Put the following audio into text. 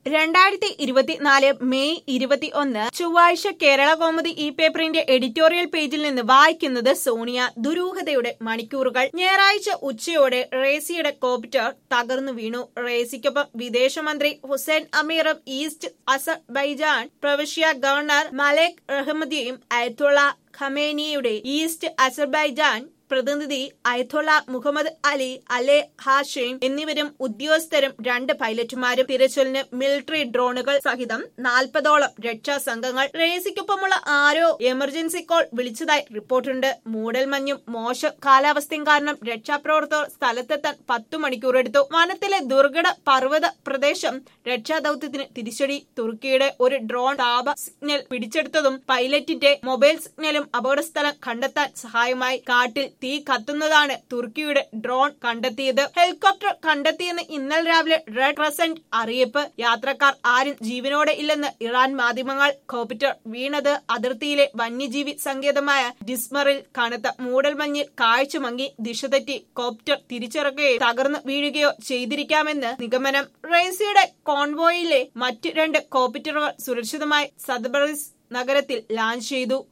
രണ്ടായിരത്തി ഇരുപത്തിനാല് മെയ് ഇരുപത്തി ഒന്ന് ചൊവ്വാഴ്ച കേരള കോമഡി ഈ പേപ്പറിന്റെ എഡിറ്റോറിയൽ പേജിൽ നിന്ന് വായിക്കുന്നത് സോണിയ ദുരൂഹതയുടെ മണിക്കൂറുകൾ ഞായറാഴ്ച ഉച്ചയോടെ റേസിയുടെ കോപ്റ്റർ തകർന്നു വീണു റേസിക്കൊപ്പം വിദേശമന്ത്രി ഹുസൈൻ അമീറും ഈസ്റ്റ് അസർബൈജാൻ പ്രവിശ്യ ഗവർണർ മലേക് റഹ്മദിയും അയത്തുള്ള ഖമേനിയുടെ ഈസ്റ്റ് അസർബൈജാൻ പ്രതിനിധി അയത്തുള്ള മുഹമ്മദ് അലി അലെ ഹാഷിം എന്നിവരും ഉദ്യോഗസ്ഥരും രണ്ട് പൈലറ്റുമാരും തിരച്ചിലിന് മിലിറ്ററി ഡ്രോണുകൾ സഹിതം നാൽപ്പതോളം രക്ഷാ സംഘങ്ങൾ റേസിക്കൊപ്പമുള്ള ആരോ എമർജൻസി കോൾ വിളിച്ചതായി റിപ്പോർട്ടുണ്ട് മൂടൽമഞ്ഞും മോശം കാലാവസ്ഥയും കാരണം രക്ഷാപ്രവർത്തകർ സ്ഥലത്തെത്താൻ പത്തു മണിക്കൂർ എടുത്തു വനത്തിലെ ദുർഘട പർവ്വത പ്രദേശം രക്ഷാദൌത്യത്തിന് തിരിച്ചടി തുർക്കിയുടെ ഒരു ഡ്രോൺ താപ സിഗ്നൽ പിടിച്ചെടുത്തതും പൈലറ്റിന്റെ മൊബൈൽ സിഗ്നലും അപകടസ്ഥലം കണ്ടെത്താൻ സഹായമായി കാട്ടിൽ തീ കത്തുന്നതാണ് തുർക്കിയുടെ ഡ്രോൺ കണ്ടെത്തിയത് ഹെലികോപ്റ്റർ കണ്ടെത്തിയെന്ന് ഇന്നലെ രാവിലെ റെഡ് ക്രസന്റ് അറിയിപ്പ് യാത്രക്കാർ ആരും ജീവനോടെ ഇല്ലെന്ന് ഇറാൻ മാധ്യമങ്ങൾ കോപ്റ്റർ വീണത് അതിർത്തിയിലെ വന്യജീവി സങ്കേതമായ ഡിസ്മറിൽ കനത്ത മൂടൽമഞ്ഞിൽ കാഴ്ച മങ്ങി ദിശ തെറ്റി കോപ്റ്റർ തിരിച്ചിറക്കുകയോ തകർന്നു വീഴുകയോ ചെയ്തിരിക്കാമെന്ന് നിഗമനം റേസിയുടെ കോൺവോയിലെ മറ്റ് രണ്ട് കോപ്റ്ററുകൾ സുരക്ഷിതമായി സദബറിസ് നഗരത്തിൽ ലാൻഡ് ചെയ്തു